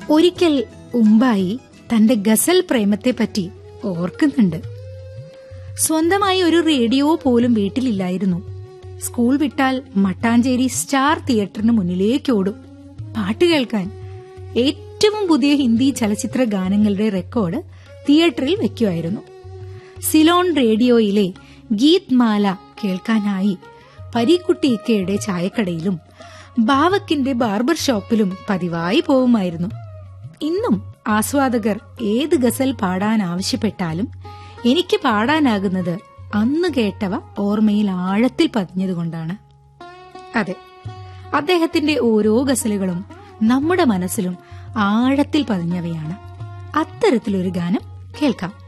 ഒരിക്കൽ ഉമ്പായി തന്റെ ഗസൽ പ്രേമത്തെപ്പറ്റി ഓർക്കുന്നുണ്ട് സ്വന്തമായി ഒരു റേഡിയോ പോലും വീട്ടിലില്ലായിരുന്നു സ്കൂൾ വിട്ടാൽ മട്ടാഞ്ചേരി സ്റ്റാർ തിയേറ്ററിന് മുന്നിലേക്ക് ഓടും പാട്ട് കേൾക്കാൻ ഏറ്റവും പുതിയ ഹിന്ദി ചലച്ചിത്ര ഗാനങ്ങളുടെ റെക്കോർഡ് തിയേറ്ററിൽ വെക്കുമായിരുന്നു സിലോൺ റേഡിയോയിലെ ഗീത് മാല കേൾക്കാനായി പരീക്കുട്ടി ഇക്കയുടെ ചായക്കടയിലും ബാവക്കിന്റെ ബാർബർ ഷോപ്പിലും പതിവായി പോവുമായിരുന്നു ഇന്നും ആസ്വാദകർ ഏത് ഗസൽ പാടാൻ ആവശ്യപ്പെട്ടാലും എനിക്ക് പാടാനാകുന്നത് അന്ന് കേട്ടവ ഓർമ്മയിൽ ആഴത്തിൽ പതിഞ്ഞതുകൊണ്ടാണ് അതെ അദ്ദേഹത്തിന്റെ ഓരോ ഗസലുകളും നമ്മുടെ മനസ്സിലും ആഴത്തിൽ പതിഞ്ഞവയാണ് അത്തരത്തിലൊരു ഗാനം കേൾക്കാം